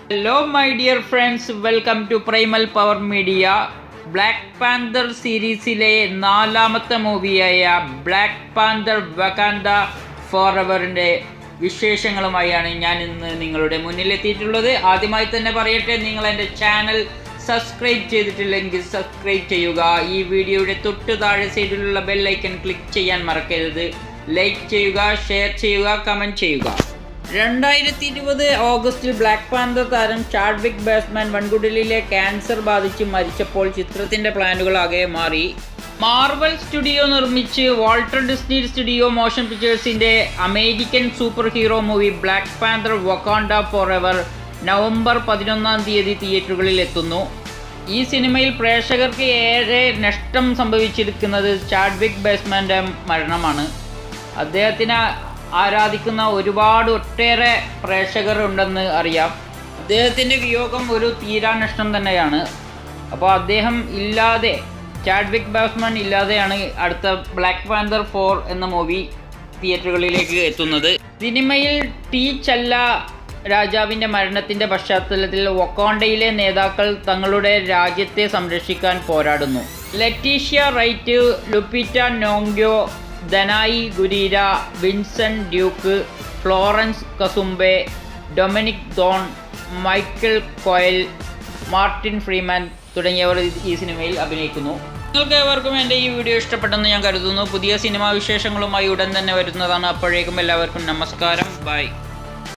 hello my dear friends welcome to primal power media black panther സീരീസിലെ നാലാമത്തെ മൂവിയായ Black Panther വകാന്ത four എവറിൻ്റെ വിശേഷങ്ങളുമായാണ് ഞാൻ ഇന്ന് നിങ്ങളുടെ മുന്നിലെത്തിയിട്ടുള്ളത് ആദ്യമായി തന്നെ പറയട്ടെ നിങ്ങൾ എൻ്റെ ചാനൽ സബ്സ്ക്രൈബ് ചെയ്തിട്ടില്ലെങ്കിൽ സബ്സ്ക്രൈബ് ചെയ്യുക ഈ വീഡിയോയുടെ തൊട്ട് താഴെ സൈഡിലുള്ള ബെല്ലൈക്കൺ ക്ലിക്ക് ചെയ്യാൻ മറക്കരുത് ലൈക്ക് ചെയ്യുക ഷെയർ ചെയ്യുക കമൻറ്റ് ചെയ്യുക രണ്ടായിരത്തി ഇരുപത് ഓഗസ്റ്റിൽ ബ്ലാക്ക് പാന്തർ താരം ചാഡ്വിക് ബാറ്റ്സ്മാൻ വൻകുടലിലെ ക്യാൻസർ ബാധിച്ച് മരിച്ചപ്പോൾ ചിത്രത്തിന്റെ പ്ലാനുകളാകെ മാറി മാർവൽ സ്റ്റുഡിയോ നിർമ്മിച്ച് വാൾട്ടർ ഡിസ്നി സ്റ്റുഡിയോ മോഷൻ പിക്ചേഴ്സിന്റെ American superhero movie black panther Wakanda forever November പതിനൊന്നാം തീയതി തിയേറ്ററുകളിൽ എത്തുന്നു ഈ സിനിമയിൽ പ്രേക്ഷകർക്ക് ഏറെ നഷ്ടം സംഭവിച്ചിരിക്കുന്നത് ചാഡ്വിക് ബാറ്റ്സ്മാൻ്റെ മരണമാണ് അദ്ദേഹത്തിനെ ആരാധിക്കുന്ന ഒരുപാട് ഒട്ടേറെ പ്രേക്ഷകർ ഉണ്ടെന്ന് അറിയാം അദ്ദേഹത്തിൻ്റെ വിയോഗം ഒരു തീരാ നഷ്ടം തന്നെയാണ് അപ്പോൾ അദ്ദേഹം ഇല്ലാതെ ചാഡ്വിക് ബാറ്റ്സ്മാൻ ഇല്ലാതെയാണ് അടുത്ത ബ്ലാക്ക് പാന്തർ ഫോർ എന്ന മൂവി തിയേറ്ററുകളിലേക്ക് എത്തുന്നത് സിനിമയിൽ ടി ചല്ല രാജാവിൻ്റെ മരണത്തിൻ്റെ പശ്ചാത്തലത്തിൽ വൊക്കോണ്ടയിലെ നേതാക്കൾ തങ്ങളുടെ രാജ്യത്തെ സംരക്ഷിക്കാൻ പോരാടുന്നു Letitia Wright Lupita Nyong'o Danai Gurira Winston Duke Florence Kasumba Dominique Thorne Michaela Coel Martin Freeman തുടങ്ങിയവർ ഈ സിനിമയിൽ അഭിനയിക്കുന്നു നിങ്ങൾക്ക് ഏവർക്കും എൻ്റെ ഈ വീഡിയോ ഇഷ്ടപ്പെട്ടെന്ന് ഞാൻ കരുതുന്നു പുതിയ സിനിമാ വിശേഷങ്ങളുമായി ഉടൻ തന്നെ വരുന്നതാണ് അപ്പോഴേക്കും എല്ലാവർക്കും നമസ്കാരം ബൈ